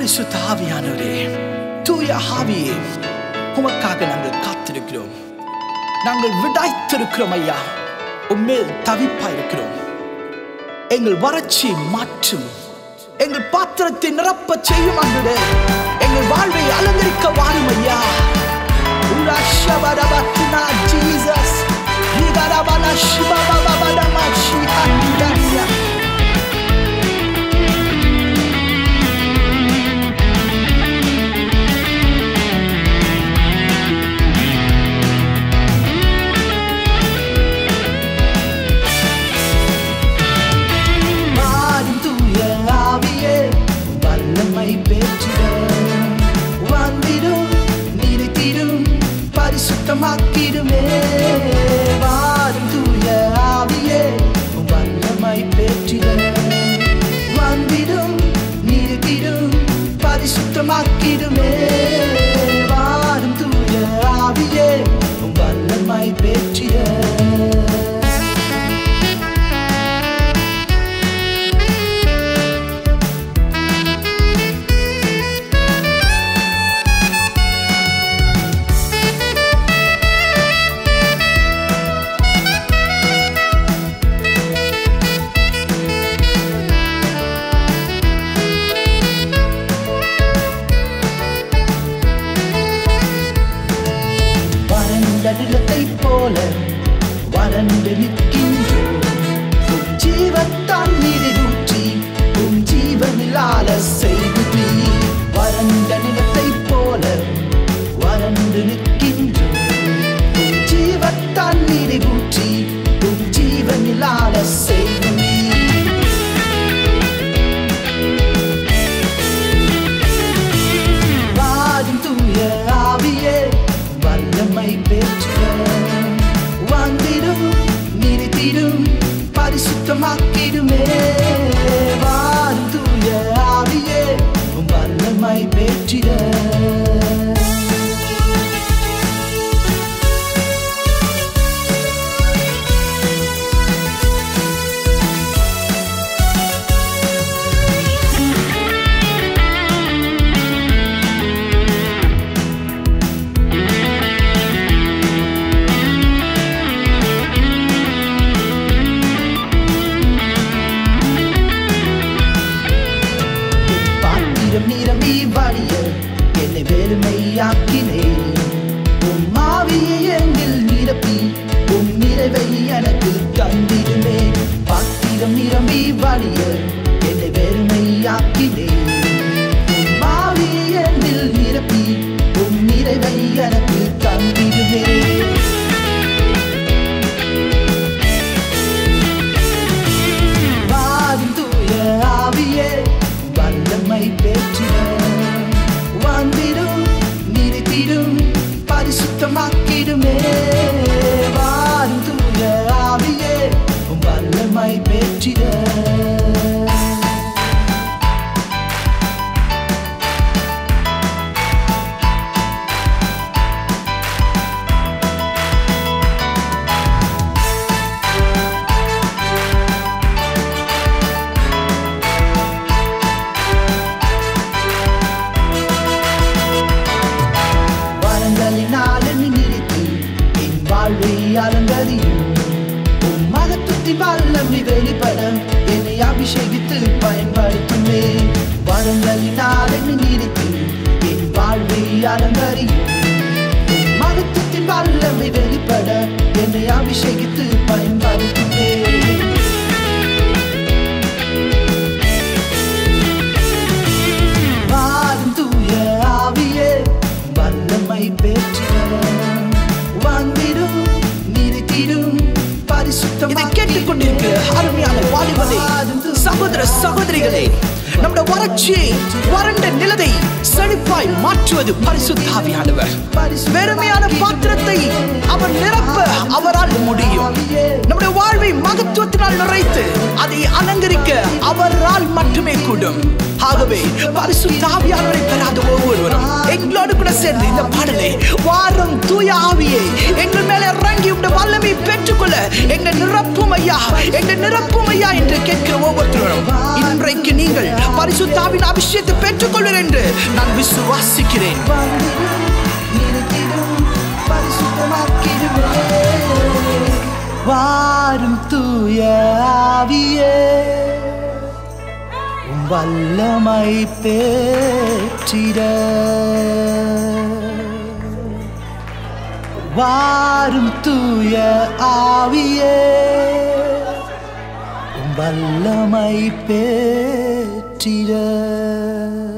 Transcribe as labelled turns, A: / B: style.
A: பரிசுத்த ஆவியானவரே தூய ஆவியே உமக்காக நாங்கள் காத்திருக்கிறோம் நாங்கள் விடாய்த்திருக்கிறோம் ஐயா உம்மேல் தவிப்பாயிருக்கிறோம் எங்கள் வறட்சி மாற்றும் எங்கள் பாத்திரத்தை நிரப்ப செய்யும் ஆண்டவரே எங்கள் வாழ்வை அலங்கரிக்க வாரும் ஐயா உராஷபரபத்னா ஜீசஸ் ஈகரபல சிவபபபதம ஷிஹண்டியா மாறும் தூய ஆவியே வல்லமை பெற்றிட வந்திடும் நிறுத்திடும் பரிசுத்தமாக்கிடுமே வாரும் தூய ஆவியே வல்லமை பெற்றிட வந்திடும் நிறுத்திடும் பரிசுத்தமாக்கிடுமே வாரும் தூய ஆவியே வல்லமை பெற்றிட வறண்ட நிலத்தைப் போல வறண்டு நிற்கின்றோம் உம் ஜீவத்தான் நீரை ஊற்றி உம் ஜீவனிலால செய்து நீ வறண்ட நிலத்தைப் போல வறண்டு நிற்கின்றோம் உம் ஜீவத்தான் நீரை ஊற்றி உம் ஜீவனிலால செய்து நீ வாரும் தூய ஆவியே வல்லமை பெற்ற வந்திடும் நிறுத்திடும் பரிசுத்தமாக்கிடுமே வாரும் தூய ஆவியே வல்லமை பெற்றிட பாத்திரம் நிரம்பி வழிய என்னை வெறுமையாக்கினே உம் ஆவியை எங்கில் நிரப்பி உம் நிறைவை எனக்கு தந்திடுமே பாத்திரம் நிரம்பி வழிய என்னை வெறுமையாக்கினே உம் ஆவியை எங்கில் நிரப்பி உம் நிறைவை எனக்கு தந்திடுமே வாரும் தூய ஆவியே வல்லமை பெற்றிட வந்திடும் நிறுத்திடும் பரிசுத்தமாக்கிடுமே வாரும் தூய ஆவியே வல்லமை பெற்றிட வரங்களினால் என்னை நிறுத்தி என் வாழ்வை அலங்கரியும் உம் மகத்துவத்தின் வல்லமை வெளிப்பட என்னை அபிஷேகித்து பயன்படுத்துமே வரங்களினால் என்னை நிறுத்தி என் வாழ்வை அலங்கரியும் உம் மகத்துவத்தின் வல்லமை வெளிப்பட என்னை அபிஷேகித்து பயன்படுத்துமே வாரும் தூய ஆவியே வல்லமை பெற்றிட வந்திடும் நிறுத்திடும் பரிசுத்தம்
B: இதை கேட்டுக்கொண்டிருக்கிற அருமையான வாலிபனே சகோதர சகோதரிகளே நம்முடைய வறட்சியை வறண்ட நிலத்தை செழிப்பாய் மாற்றுவது பரிசுத்தாவியானவர் வெறுமையான பாத்திரத்தை அவர் நிரப்ப அவரால் முடியும் நம்முடைய வாழ்வை மகத்துவத்தினால் நிறைத்து அதை அலங்கரிக்க அவரால் மட்டுமே கூடும் ஆகவே பரிசுத்தாவியானவரை பெறாத ஒவ்வொருவரும் எங்களோடு எங்களோடு கூட சேர்ந்து இந்த பாடலை வாரும் தூய ஆவியே எங்கள் மேல இறங்கி உடைய வல்லமை பெற்றுக்கொள்ள எங்கள் நிரப்பும் ஐயா எங்கள் நிரப்பும் ஐயா என்று கேட்கிற ஒவ்வொருத்தரும் இன்றைக்கு நீங்கள் பரிசுத்தாவின் அபிஷேகத்தை பெற்றுக்கொள்வர் என்று நான் விசுவாசிக்கிறேன்
A: வந்திடும் நிறுத்திடும் பரிசுத்தமாக்கிடுமே வாரும் தூய ஆவியே உம் வல்லமை பேற்றிட வாரும் தூய ஆவியே உம் வல்லமை பேற்றிட